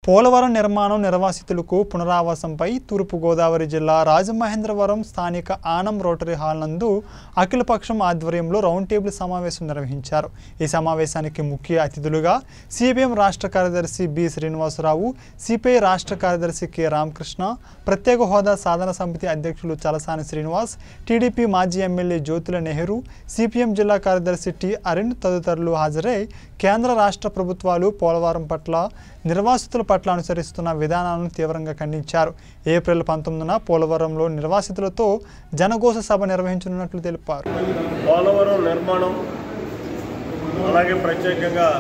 పోలవరం నిర్మాణం నిర్వాసితులకు పునరావాసంపై తూర్పుగోదావరి జిల్లా రాజమహేంద్రవరం స్థానిక ఆనం రోటరీ హాల్ నందు అఖిలపక్షం ఆధ్వర్యంలో రౌండ్ టేబుల్ సమావేశం నిర్వహించారు ఈ సమావేశానికి ముఖ్య అతిథులుగా సిపిఎం రాష్ట్ర కార్యదర్శి బి శ్రీనివాసరావు సిపిఐ రాష్ట్ర కార్యదర్శి కె రామకృష్ణ ప్రత్యేక హోదా సాధన సమితి అధ్యక్షులు చలసాని శ్రీనివాస్ టీడీపీ మాజీ ఎమ్మెల్యే జ్యోతుల నెహ్రూ సిపిఎం జిల్లా కార్యదర్శి టి అరుణ్ తదితరులు హాజరై కేంద్ర రాష్ట్ర ప్రభుత్వాలు పోలవరం పట్ల నిర్వాసితుల పట్ల అనుసరిస్తున్న విధానాలను తీవ్రంగా ఖండించారు ఏప్రిల్ పంతొమ్మిదిన పోలవరంలో నిర్వాసితులతో జనఘోష సభ నిర్వహించనున్నట్లు తెలిపారు పోలవరం నిర్మాణం అలాగే ప్రత్యేకంగా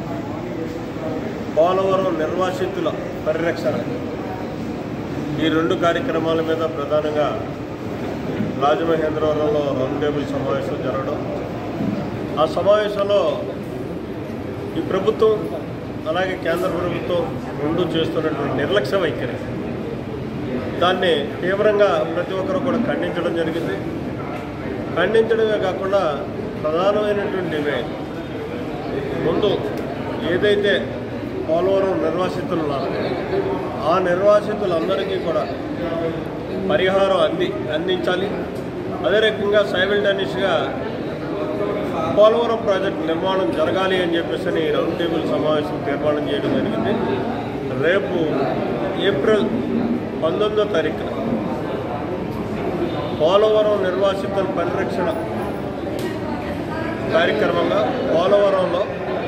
పోలవరం నిర్వాసితుల పరిరక్షణ ఈ రెండు కార్యక్రమాల మీద ప్రధానంగా రాజమహేంద్రవరంలో రౌండ్ టేబుల్ సమావేశం జరగడం ఆ సమావేశంలో ఈ ప్రభుత్వం అలాగే కేంద్ర ప్రభుత్వం రెండు చేస్తున్నటువంటి నిర్లక్ష్య వైఖరి దాన్ని తీవ్రంగా ప్రతి ఒక్కరు కూడా ఖండించడం జరిగింది ఖండించడమే కాకుండా ప్రధానమైనటువంటి డిమాండ్ ముందు ఏదైతే పోలవరం నిర్వాసితులు ఉన్నారో ఆ నిర్వాసితులందరికీ కూడా పరిహారం అంది అందించాలి అదే రకంగా సైమిల్టేనియస్గా పోలవరం ప్రాజెక్ట్ నిర్మాణం జరగాలి అని చెప్పేసి అని రౌండ్ టేబుల్ సమావేశం తీర్మానం చేయడం జరిగింది రేపు ఏప్రిల్ పంతొమ్మిదో తారీఖున పోలవరం నిర్వాసితుల పరిరక్షణ కార్యక్రమంగా పోలవరంలో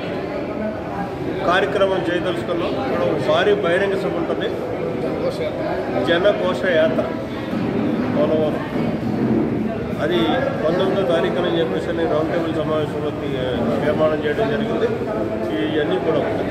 కార్యక్రమం చేయదలుచుకున్నాం ఇక్కడ ఒక భారీ బహిరంగ సభ ఉంటుంది జనకోశ యాత్ర పోలవరం అది పంతొమ్మిదో తారీఖున చెప్పేసి అని రౌండ్ టేబుల్ సమావేశంలో తీ- తీర్మానం చేయడం జరిగింది ఇవన్నీ కూడా ఉంటాయి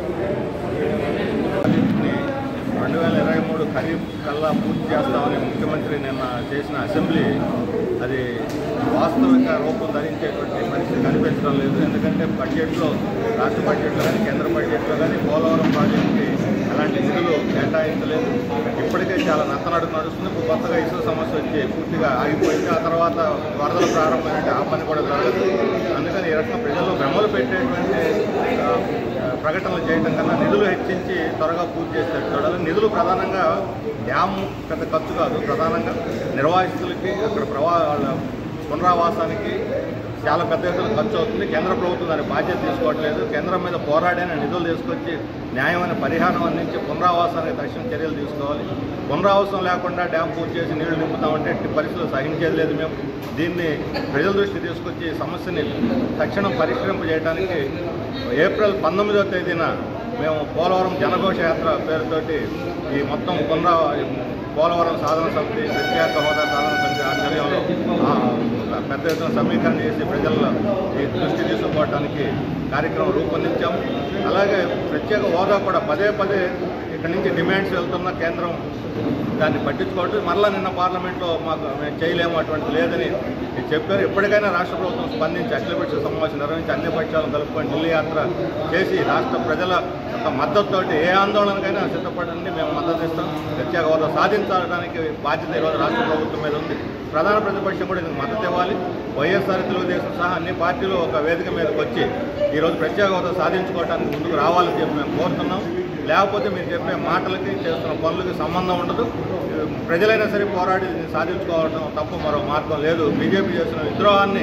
ప్రాజెక్టుని రెండు వేల ఇరవై మూడు ఖరీఫ్ కల్లా పూర్తి చేస్తామని ముఖ్యమంత్రి నిన్న చేసిన అసెంబ్లీ అది వాస్తవిక రూపం ధరించేటువంటి పరిస్థితి కనిపించడం లేదు ఎందుకంటే బడ్జెట్లో రాష్ట్ర బడ్జెట్లో కానీ కేంద్ర బడ్జెట్లో కానీ పోలవరం ప్రాజెక్టుకి ఎలాంటి నిధులు కేటాయించలేదు ఇప్పటికే చాలా నత్తనడుగు నడుస్తుంది ఇప్పుడు కొత్తగా ఇసుక సమస్య వచ్చి పూర్తిగా ఆగిపోయింది ఆ తర్వాత వరదలు ప్రారంభమైనట్టు ఆ పని కూడా జరగదు అందుకని ఈ రకంగా ప్రజల్లో భ్రమలు పెట్టేటువంటి ఆ, ప్రకటనలు చేయడం కన్నా నిధులు హెచ్చించి త్వరగా పూర్తి చేసేట్టు చూడాలి నిధులు ప్రధానంగా డ్యామ్ పెద్ద ఖర్చు కాదు ప్రధానంగా నిర్వాసితులకి అక్కడ ప్రవా వాళ్ళ పునరావాసానికి చాలా పెద్ద ఎత్తున ఖర్చు అవుతుంది కేంద్ర ప్రభుత్వం దాని బాధ్యత తీసుకోవట్లేదు కేంద్రం మీద పోరాడిన నిధులు తీసుకొచ్చి న్యాయమైన పరిహారం అందించి పునరావాసానికి తక్షణ చర్యలు తీసుకోవాలి పునరావాసం లేకుండా డ్యామ్ పూర్తి చేసి నీళ్లు నింపుతామంటే ఎట్టి పరిస్థితులు సహించేది లేదు మేము దీన్ని ప్రజల దృష్టి తీసుకొచ్చి ఈ సమస్యని తక్షణం పరిష్కరింప చేయడానికి ఏప్రిల్ పంతొమ్మిదవ తేదీన మేము పోలవరం జనఘోష యాత్ర పేరుతోటి ఈ మొత్తం పునరా పోలవరం సాధన సమితి ప్రత్యేక హోదా సాధన సమితి ఆధ్వర్యంలో ఆ, పెద్ద ఎత్తున సమీకరణ చేసి ప్రజల ఈ దృష్టి తీసుకోవడానికి కార్యక్రమం రూపొందించాము అలాగే ప్రత్యేక హోదా కూడా పదే పదే ఇక్కడి నుంచి డిమాండ్స్ వెళ్తున్న కేంద్రం దాన్ని పట్టించుకోవట్లేదు మరలా నిన్న పార్లమెంట్లో మాకు మేము చేయలేము అటువంటి లేదని చెప్పారు ఎప్పటికైనా రాష్ట్ర ప్రభుత్వం స్పందించి అఖిలపక్ష సమావేశం నిర్వహించి అన్ని పక్షాలను కలుపుకొని ఢిల్లీ యాత్ర చేసి రాష్ట్ర ప్రజల యొక్క మద్దతుతోటి ఏ ఆందోళనకైనా సిద్ధపడండి మేము మద్దతు ఇస్తాం ప్రత్యేక హోదా సాధించడానికి బాధ్యత ఈరోజు రాష్ట్ర ప్రభుత్వం మీద ఉంది ప్రధాన ప్రతిపక్షం కూడా ఇందుకు మద్దతు ఇవ్వాలి వైఎస్ఆర్ తెలుగుదేశం సహా అన్ని పార్టీలు ఒక వేదిక మీదకి వచ్చి ఈరోజు ప్రత్యేక హోదా సాధించుకోవడానికి ముందుకు రావాలని చెప్పి మేము కోరుతున్నాం లేకపోతే మీరు చెప్పే మాటలకి చేస్తున్న పనులకి సంబంధం ఉండదు ప్రజలైనా సరే పోరాడి దీన్ని సాధించుకోవడం తప్ప మరో మార్గం లేదు బీజేపీ చేస్తున్న విద్రోహాన్ని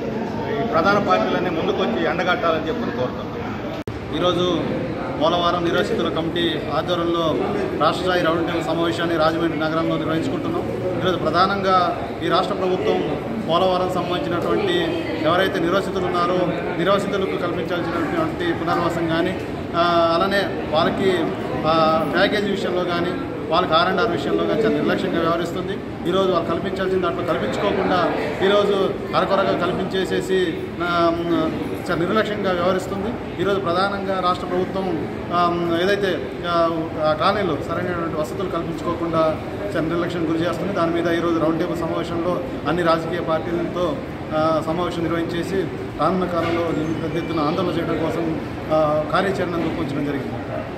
ఈ ప్రధాన పార్టీలన్నీ ముందుకొచ్చి ఎండగట్టాలని చెప్పి కోరుతున్నాం ఈరోజు పోలవరం నిరాశ్రితుల కమిటీ ఆధ్వర్యంలో రాష్ట్ర స్థాయి రౌండ్ టేబుల్ సమావేశాన్ని రాజమండ్రి నగరంలో నిర్వహించుకుంటున్నాం ఈరోజు ప్రధానంగా ఈ రాష్ట్ర ప్రభుత్వం పోలవరం సంబంధించినటువంటి ఎవరైతే నిరాశ్రితులు ఉన్నారో నిరాశ్రితులకు కల్పించాల్సినటువంటి పునర్వాసం కానీ ఆ, అలానే వాళ్ళకి ఆ, ప్యాకేజీ విషయంలో కానీ వాళ్ళకి ఆర్ అండ్ ఆర్ విషయంలో కానీ చాలా నిర్లక్ష్యంగా వ్యవహరిస్తుంది ఈరోజు వాళ్ళు కల్పించాల్సిన దాంట్లో కల్పించుకోకుండా ఈరోజు అరకొరగా కల్పించేసేసి ఆ, చాలా నిర్లక్ష్యంగా వ్యవహరిస్తుంది ఈరోజు ప్రధానంగా రాష్ట్ర ప్రభుత్వం ఆ, ఏదైతే ఆ, ఆ కాలనీలో సరైనటువంటి వసతులు కల్పించుకోకుండా చాలా నిర్లక్ష్యం గురి చేస్తుంది దాని మీద ఈరోజు రౌండ్ టేబుల్ సమావేశంలో అన్ని రాజకీయ పార్టీలతో ఆ, సమావేశం నిర్వహించేసి రానున్న కాలంలో దీన్ని పెద్ద ఎత్తున ఆందోళన చేయడం కోసం ఆ, కార్యాచరణ రూపొందించడం జరిగింది